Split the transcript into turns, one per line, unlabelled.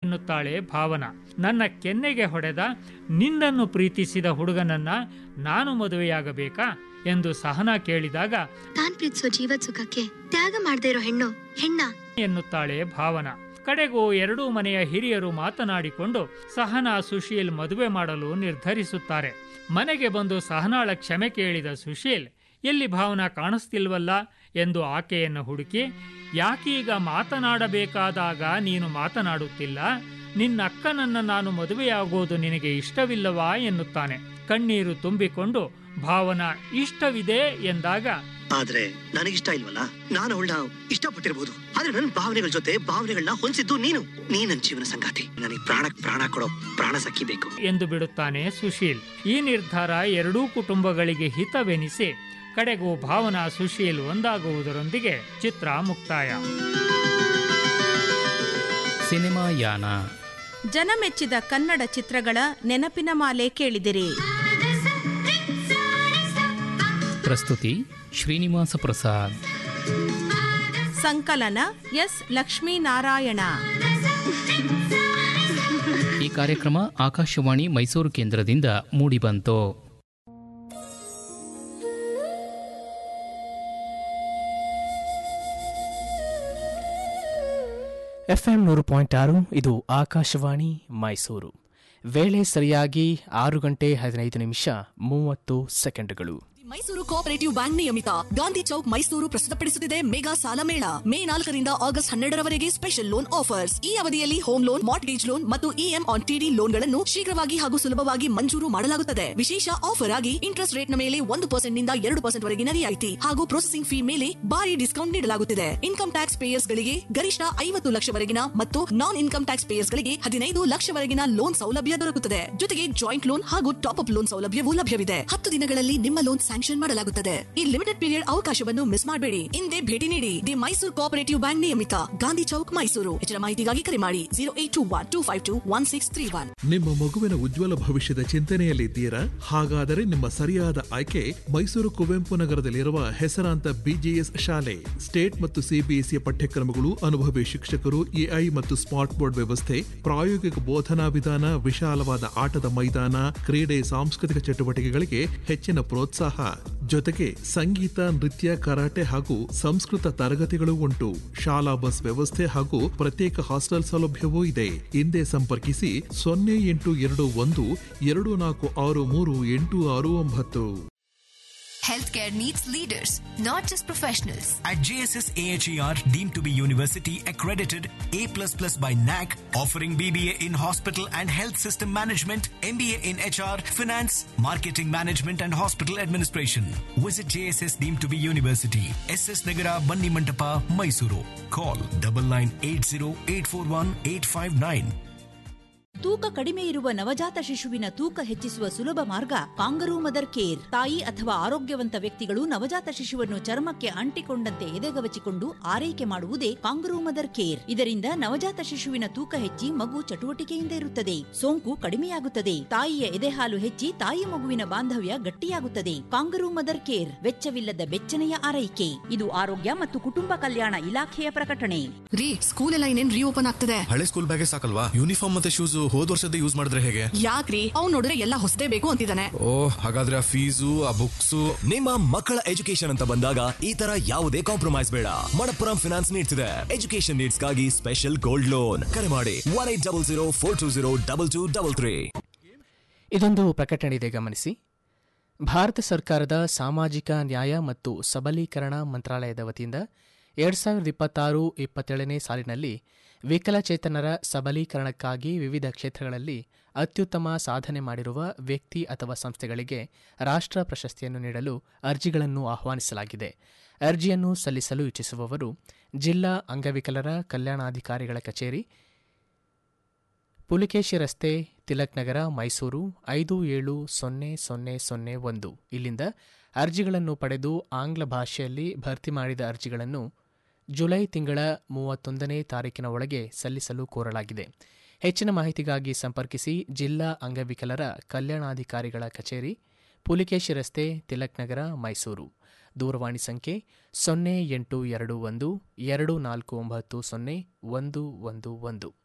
ಎನ್ನುತ್ತಾಳೆ ಭಾವನ ನನ್ನ ಕೆನ್ನೆಗೆ ಹೊಡೆದ ನಿನ್ನನ್ನು ಪ್ರೀತಿಸಿದ ಹುಡುಗನನ್ನ ನಾನು ಮದುವೆಯಾಗಬೇಕಾ ಎಂದು ಸಹನಾ ಕೇಳಿದಾಗ
ತಾನ್ ಪ್ರೀತಿಸೋ ಜೀವದ ಸುಖಕ್ಕೆ ತ್ಯಾಗ ಮಾಡದೇ ಇರೋ ಹೆಣ್ಣು ಹೆಣ್ಣ
ಎನ್ನುತ್ತಾಳೆ ಭಾವನ ಕಡೆಗೂ ಎರಡೂ ಮನೆಯ ಹಿರಿಯರು ಮಾತನಾಡಿಕೊಂಡು ಸಹನಾ ಸುಶೀಲ್ ಮದುವೆ ಮಾಡಲು ನಿರ್ಧರಿಸುತ್ತಾರೆ ಮನೆಗೆ ಬಂದು ಸಹನಾಳ ಕ್ಷಮೆ ಕೇಳಿದ ಸುಶೀಲ್ ಎಲ್ಲಿ ಭಾವನ ಕಾಣಿಸ್ತಿಲ್ವಲ್ಲ ಎಂದು ಆಕೆಯನ್ನು ಹುಡುಕಿ ಯಾಕೀಗ ಮಾತನಾಡಬೇಕಾದಾಗ ನೀನು ಮಾತನಾಡುತ್ತಿಲ್ಲ ನಿನ್ನ ಅಕ್ಕನನ್ನ ನಾನು ಮದುವೆಯಾಗೋದು ನಿನಗೆ ಇಷ್ಟವಿಲ್ಲವಾ ಎನ್ನುತ್ತಾನೆ ಕಣ್ಣೀರು ತುಂಬಿಕೊಂಡು ಭಾವನ ಇಷ್ಟವಿದೆ ಎಂದಾಗ
ಆದ್ರೆ ನನಗಿಷ್ಟ ಇಲ್ವಲ್ಲ ನಾನು ಅವಳನ್ನ ಇಷ್ಟಪಟ್ಟಿರ್ಬೋದು ಆದ್ರೆ ನನ್ನ ಭಾವನೆಗಳ ಜೊತೆ ಭಾವನೆಗಳನ್ನ ಹೊಂದಿಸಿದ್ದು ನೀನು ನೀ ನನ್ನ ಜೀವನ ಸಂಗಾತಿ ನನಗೆ ಪ್ರಾಣಕ್ ಪ್ರಾಣ ಕೊಡೋ ಪ್ರಾಣ ಸಖಿ ಬೇಕು
ಎಂದು ಬಿಡುತ್ತಾನೆ ಸುಶೀಲ್ ಈ ನಿರ್ಧಾರ ಎರಡೂ ಕುಟುಂಬಗಳಿಗೆ ಹಿತವೆನಿಸಿ ಕಡೆಗೂ ಭಾವನಾ ಸುಶೀಲ್ ಒಂದಾಗುವುದರೊಂದಿಗೆ ಚಿತ್ರ ಮುಕ್ತಾಯ
ಸಿನಿಮಾ ಯಾನ
ಜನಮೆಚ್ಚಿದ ಕನ್ನಡ ಚಿತ್ರಗಳ ನೆನಪಿನ ಮಾಲೆ ಕೇಳಿದಿರಿ
ಪ್ರಸ್ತುತಿ ಶ್ರೀನಿವಾಸ ಪ್ರಸಾದ್
ಸಂಕಲನ ಎಸ್ ಲಕ್ಷ್ಮೀನಾರಾಯಣ
ಈ ಕಾರ್ಯಕ್ರಮ ಆಕಾಶವಾಣಿ ಮೈಸೂರು ಕೇಂದ್ರದಿಂದ ಮೂಡಿಬಂತು
ಎಫ್ ಎಂ ನೂರು ಪಾಯಿಂಟ್ ಆರು ಇದು ಆಕಾಶವಾಣಿ ಮೈಸೂರು ವೇಳೆ ಸರಿಯಾಗಿ ಆರು ಗಂಟೆ ಹದಿನೈದು ನಿಮಿಷ ಮೂವತ್ತು ಸೆಕೆಂಡ್ಗಳು
ಮೈಸೂರು ಕೋಆಪರೇಟಿವ್ ಬ್ಯಾಂಕ್ ನಿಯಮಿತ ಗಾಂಧಿ ಚೌಕ್ ಮೈಸೂರು ಪ್ರಸ್ತುತಪಡಿಸುತ್ತಿದೆ ಮೆಗಾ ಸಾಲ ಮೇಳ ಮೇ ನಾಲ್ಕರಿಂದ ಆಗಸ್ಟ್ ಹನ್ನೆರಡರವರೆಗೆ ಸ್ಪೆಷಲ್ ಲೋನ್ ಆಫರ್ಸ್ ಈ ಅವಧಿಯಲ್ಲಿ ಹೋಮ್ ಲೋನ್ ಮಾರ್ಟ್ಗೇಜ್ ಲೋನ್ ಮತ್ತು ಇಎಂ ಆನ್ ಟಿಡಿ ಲೋನ್ಗಳನ್ನು ಶೀಘ್ರವಾಗಿ ಹಾಗೂ ಸುಲಭವಾಗಿ ಮಂಜೂರು ಮಾಡಲಾಗುತ್ತದೆ ವಿಶೇಷ ಆಫರ್ ಆಗಿ ಇಂಟ್ರೆಸ್ಟ್ ರೇಟ್ ನ ಮೇಲೆ ಒಂದು ಪರ್ಸೆಂಟ್ ನಿಂದ ಎರಡು ಪರ್ಸೆಂಟ್ ವರೆಗಿನ ರಿಯಾಯಿತಿ ಹಾಗೂ ಪ್ರೊಸೆಸಿಂಗ್ ಫೀ ಮೇಲೆ ಭಾರಿ ಡಿಸ್ಕೌಂಟ್ ನೀಡಲಾಗುತ್ತಿದೆ ಇನ್ಕಮ್ ಟ್ಯಾಕ್ಸ್ ಪೇಯರ್ಸ್ ಗಳಿಗೆ ಗರಿಷ್ಠ ಐವತ್ತು ಲಕ್ಷವರೆಗಿನ ಮತ್ತು ನಾನ್ ಇನ್ಕಮ್ ಟ್ಯಾಕ್ಸ್ ಪೇಯರ್ಸ್ ಗಳಿಗೆ ಹದಿನೈದು ಲಕ್ಷವರೆಗಿನ ಲೋನ್ ಸೌಲಭ್ಯ ದೊರಕುತ್ತದೆ ಜೊತೆಗೆ ಜಾಯಿಂಟ್ ಲೋನ್ ಹಾಗೂ ಟಾಪ್ ಅಪ್ ಲೋನ್ ಸೌಲಭ್ಯವೂ ಲಭ್ಯವಿದೆ ಹತ್ತು ದಿನಗಳಲ್ಲಿ ನಿಮ್ಮ ಲೋನ್ ಸ್ಯಾಂಕ್ಷನ್ ಮಾಡಲಾಗುತ್ತದೆ ಈ ಲಿಮಿಟೆಡ್ ಪೀರಿಯಡ್ ಅವಕಾಶವನ್ನು ಮಿಸ್ ಮಾಡಬೇಡಿ ಹಿಂದೆ ಭೇಟಿ ನೀಡಿ ದಿ ಮೈಸೂರು ಕೋಆಪರೇಟಿವ್ ಬ್ಯಾಂಕ್ ನಿಯಮಿತ ಗಾಂಧಿ ಚೌಕ್ ಮೈಸೂರು ಹೆಚ್ಚಿನ ಮಾಹಿತಿಗಾಗಿ ಕರೆ ಮಾಡಿ zero eight two one two five two one six three one
ನಿಮ್ಮ ಮಗುವಿನ ಉಜ್ವಲ ಭವಿಷ್ಯದ ಚಿಂತನೆಯಲ್ಲಿದ್ದೀರಾ ಹಾಗಾದರೆ ನಿಮ್ಮ ಸರಿಯಾದ ಆಯ್ಕೆ ಮೈಸೂರು ಕುವೆಂಪು ನಗರದಲ್ಲಿರುವ ಹೆಸರಾಂತ ಬಿಜಿಎಸ್ ಶಾಲೆ ಸ್ಟೇಟ್ ಮತ್ತು ಸಿಬಿಎಸ್ಇ ಪಠ್ಯಕ್ರಮಗಳು ಅನುಭವಿ ಶಿಕ್ಷಕರು ಎಐ ಮತ್ತು ಸ್ಮಾರ್ಟ್ ಬೋರ್ಡ್ ವ್ಯವಸ್ಥೆ ಪ್ರಾಯೋಗಿಕ ಬೋಧನಾ ವಿಧಾನ ವಿಶಾಲವಾದ ಆಟದ ಮೈದಾನ ಕ್ರೀಡೆ ಸಾಂಸ್ಕೃತಿಕ ಚಟುವಟಿಕೆಗಳಿಗೆ ಹೆಚ್ಚಿನ ಪ್ರೋತ್ಸಾಹ ಜೊತೆಗೆ ಸಂಗೀತ ನೃತ್ಯ ಕರಾಟೆ ಹಾಗೂ ಸಂಸ್ಕೃತ ತರಗತಿಗಳು ಉಂಟು ಶಾಲಾ ಬಸ್ ವ್ಯವಸ್ಥೆ ಹಾಗೂ ಪ್ರತ್ಯೇಕ ಹಾಸ್ಟೆಲ್ ಸೌಲಭ್ಯವೂ ಇದೆ ಹಿಂದೆ ಸಂಪರ್ಕಿಸಿ ಸೊನ್ನೆ ಎಂಟು ಎರಡು ಒಂದು ಎರಡು ನಾಲ್ಕು ಆರು ಮೂರು ಎಂಟು ಆರು ಒಂಬತ್ತು
Healthcare needs leaders, not just professionals.
At JSS AHER, deemed to be university accredited A++ by NAC, offering BBA in hospital and health system management, MBA in HR, finance, marketing management and hospital administration. Visit JSS deemed to be university, SS Nagara, Banni Mantapa, Mysuru. Call 9980841859.
ತೂಕ ಕಡಿಮೆ ಇರುವ ನವಜಾತ ಶಿಶುವಿನ ತೂಕ ಹೆಚ್ಚಿಸುವ ಸುಲಭ ಮಾರ್ಗ kangaroo mother care ತಾಯಿ ಅಥವಾ ಆರೋಗ್ಯವಂತ ವ್ಯಕ್ತಿಗಳು ನವಜಾತ ಶಿಶುವನ್ನು ಚರ್ಮಕ್ಕೆ ಅಂಟಿಕೊಂಡಂತೆ ಎದೆಗವಚಿಕೊಂಡು ಆರೈಕೆ ಮಾಡುವುದೇ ಕಾಂಗರೂ ಮದರ್ ಕೇರ್ ಇದರಿಂದ ನವಜಾತ ಶಿಶುವಿನ ತೂಕ ಹೆಚ್ಚಿ ಮಗು ಚಟುವಟಿಕೆಯಿಂದ ಇರುತ್ತದೆ ಸೋಂಕು ಕಡಿಮೆಯಾಗುತ್ತದೆ ತಾಯಿಯ ಎದೆಹಾಲು ಹೆಚ್ಚಿ ತಾಯಿ ಮಗುವಿನ ಬಾಂಧವ್ಯ ಗಟ್ಟಿಯಾಗುತ್ತದೆ ಕಾಂಗರೂ ಮದರ್ ಕೇರ್ ವೆಚ್ಚವಿಲ್ಲದ ಬೆಚ್ಚನೆಯ ಆರೈಕೆ ಇದು ಆರೋಗ್ಯ ಮತ್ತು ಕುಟುಂಬ ಕಲ್ಯಾಣ ಇಲಾಖೆಯ ಪ್ರಕಟಣೆ
ರೀ ಸ್ಕೂಲ್ ಎಲ್ಲ ಇನ್ನೇನ್ ರೀಓಪನ್ ಆಗ್ತದೆ
ಹಳೆ ಸ್ಕೂಲ್ ಬ್ಯಾಗೆ ಸಾಕಲ್ವಾ ಯೂನಿಫಾರ್ಮ್ ಮತ್ತೆ ಶೂಸ್ ಹೋದ್ ವರ್ಷದ ಯೂಸ್ ಮಾಡಿದ್ರೆ ಹೇಗೆ
ಯಾಕ್ರಿ ಅವ್ನು ನೋಡಿದ್ರೆ ಎಲ್ಲ ಹೊಸದೇ ಬೇಕು ಅಂತಿದ್ದಾನೆ
ಓ ಹಾಗಾದ್ರೆ ಆ ಫೀಸು ಆ ಬುಕ್ಸು
ನಿಮ್ಮ ಮಕ್ಕಳ ಎಜುಕೇಶನ್ ಅಂತ ಬಂದಾಗ ಈ ತರ ಯಾವುದೇ ಕಾಂಪ್ರಮೈಸ್ ಬೇಡ ಮಣಪ್ಪುರಂ ಫಿನಾನ್ಸ್ ನೀಡ್ತಿದೆ ಎಜುಕೇಶನ್ ನೀಡ್ಸ್ ಗಾಗಿ ಸ್ಪೆಷಲ್ ಗೋಲ್ಡ್ ಲೋನ್ ಕರೆ ಮಾಡಿ one eight double zero four two zero double two double three
ಇದೊಂದು ಪ್ರಕಟಣೆ ಇದೆ ಗಮನಿಸಿ ಭಾರತ ಸರ್ಕಾರದ ಸಾಮಾಜಿಕ ನ್ಯಾಯ ಮತ್ತು ಸಬಲೀಕರಣ ಮಂತ್ರಾಲಯದ ವತಿಯಿಂದ ಎರಡು ಸಾವಿರದ ಇಪ್ಪತ್ತಾರು ಇಪ್ಪತ್ತೇಳನೇ ಸಾಲಿನಲ್ಲಿ ವಿಕಲಚೇತನರ ಸಬಲೀಕರಣಕ್ಕಾಗಿ ವಿವಿಧ ಕ್ಷೇತ್ರಗಳಲ್ಲಿ ಅತ್ಯುತ್ತಮ ಸಾಧನೆ ಮಾಡಿರುವ ವ್ಯಕ್ತಿ ಅಥವಾ ಸಂಸ್ಥೆಗಳಿಗೆ ರಾಷ್ಟ್ರ ಪ್ರಶಸ್ತಿಯನ್ನು ನೀಡಲು ಅರ್ಜಿಗಳನ್ನು ಆಹ್ವಾನಿಸಲಾಗಿದೆ ಅರ್ಜಿಯನ್ನು ಸಲ್ಲಿಸಲು ಇಚ್ಛಿಸುವವರು ಜಿಲ್ಲಾ ಅಂಗವಿಕಲರ ಕಲ್ಯಾಣಾಧಿಕಾರಿಗಳ ಕಚೇರಿ ಪುಲಿಕೇಶಿ ರಸ್ತೆ ತಿಲಕ್ ನಗರ ಮೈಸೂರು ಐದು ಏಳು ಸೊನ್ನೆ ಸೊನ್ನೆ ಸೊನ್ನೆ ಒಂದು ಇಲ್ಲಿಂದ ಅರ್ಜಿಗಳನ್ನು ಪಡೆದು ಆಂಗ್ಲ ಭಾಷೆಯಲ್ಲಿ ಭರ್ತಿ ಮಾಡಿದ ಅರ್ಜಿಗಳನ್ನು ಜುಲೈ ತಿಂಗಳ ಮೂವತ್ತೊಂದನೇ ತಾರೀಕಿನ ಒಳಗೆ ಸಲ್ಲಿಸಲು ಕೋರಲಾಗಿದೆ ಹೆಚ್ಚಿನ ಮಾಹಿತಿಗಾಗಿ ಸಂಪರ್ಕಿಸಿ ಜಿಲ್ಲಾ ಅಂಗವಿಕಲರ ಕಲ್ಯಾಣಾಧಿಕಾರಿಗಳ ಕಚೇರಿ ಪುಲಿಕೇಶಿ ರಸ್ತೆ ತಿಲಕ್ ನಗರ ಮೈಸೂರು ದೂರವಾಣಿ ಸಂಖ್ಯೆ ಸೊನ್ನೆ ಎಂಟು ಎರಡು ಒಂದು ಎರಡು ನಾಲ್ಕು ಒಂಬತ್ತು ಸೊನ್ನೆ ಒಂದು ಒಂದು ಒಂದು